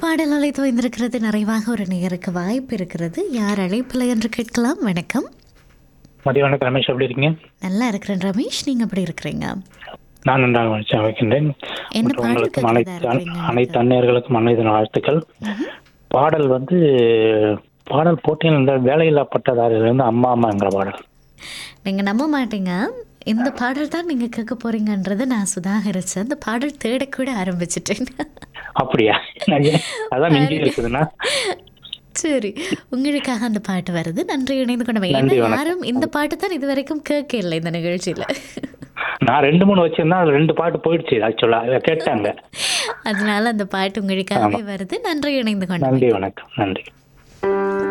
பாடல் அழைத்து வைந்திருக்கிறது நிறைவாக ஒரு நேருக்கு வாய்ப்பு இருக்கிறது யார் அழைப்பில் என்று கேட்கலாம் வணக்கம் மதிய வணக்கம் ரமேஷ் எப்படி இருக்கீங்க நல்லா இருக்கிறேன் ரமேஷ் நீங்க எப்படி இருக்கிறீங்க நான் நன்றாக மகிழ்ச்சியாக வைக்கின்றேன் என்ன மற்றும் பாடல் உங்களுக்கும் கேட்கிறதா அனைத்து இருக்கிறீங்க அனைத்து அந்நியர்களுக்கும் அனைத்து வாழ்த்துக்கள் பாடல் வந்து பாடல் போட்டியில் இந்த வேலையில்லா பட்டதாரிலிருந்து அம்மா அம்மாங்கிற பாடல் நீங்க நம்ப மாட்டீங்க இந்த பாடல் தான் நீங்க கேட்க போறீங்கன்றதை நான் சுதாகரிச்சேன் அந்த பாடல் தேடக்கூட ஆரம்பிச்சிட்டேன் அப்படியா நான் ஏன் அதான் மிஞ்சி இருக்குதுன்னா சரி உங்களுக்காக அந்த பாட்டு வருது நன்றி இணைந்து கொண்டவை நன்றி, ஏன்னா வணக்கம். யாரும் இந்த பாட்டு தான் இது வரைக்கும் கேட்க இல்லை இந்த நிகழ்ச்சியில நான் ரெண்டு மூணு வச்சிருந்தா அது ரெண்டு பாட்டு போயிடுச்சு ஆக்சுவலா கேட்டாங்க அதனால அந்த பாட்டு உங்களுக்காகவே வருது நன்றி இணைந்து கொண்டவை நன்றி வணக்கம் நன்றி